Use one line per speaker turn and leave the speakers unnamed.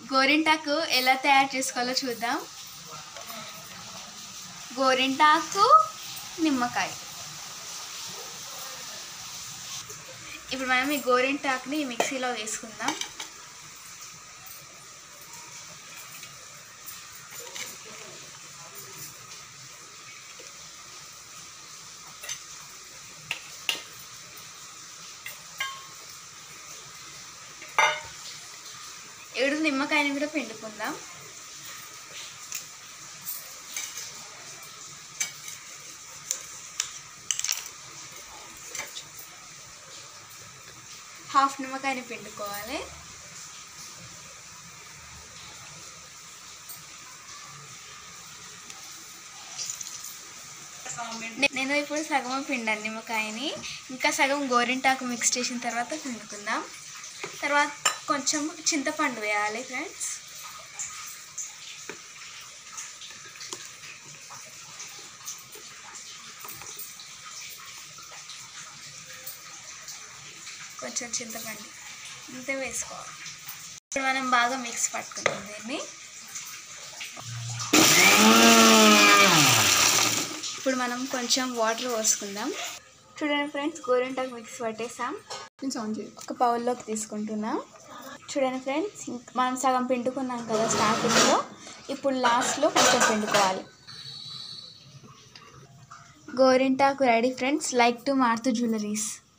గోరింటాకు ఎలా తయారు చేసుకోవాలో చూద్దాం గోరింటాకు నిమ్మకాయ ఇప్పుడు మనం ఈ గోరింటాకుని మిక్సీలో వేసుకుందాం ఏడు నిమ్మకాయని కూడా పిండుకుందాం హాఫ్ నిమ్మకాయని పిండుకోవాలి నే- నేను ఇప్పుడు సగం పిండాను నిమ్మకాయని ఇంకా సగం గోరింటాకు మిక్స్ చేసిన తర్వాత పిండుకుందాం తర్వాత కొంచెం చింతపండు వేయాలి ఫ్రెండ్స్ కొంచెం చింతపండు ఇంతే వేసుకోవాలి ఇప్పుడు మనం బాగా మిక్స్ పట్టుకుందాం దీన్ని ఇప్పుడు మనం కొంచెం వాటర్ పోసుకుందాం చూడండి ఫ్రెండ్స్ గోరింటాకు మిక్స్ పట్టేసాం
నేను సౌండ్ చేయి
ఒక బౌల్లోకి తీసుకుంటున్నాం చూడండి ఫ్రెండ్స్ ఇంక- మనం సగం పిండుకున్నాం కదా స్టార్టింగ్లో ఇప్పుడు లాస్ట్లో కొంచెం పిండుకోవాలి గోరింటాకు రెడీ ఫ్రెండ్స్ లైక్ టు మారుతూ జ్యువెలరీస్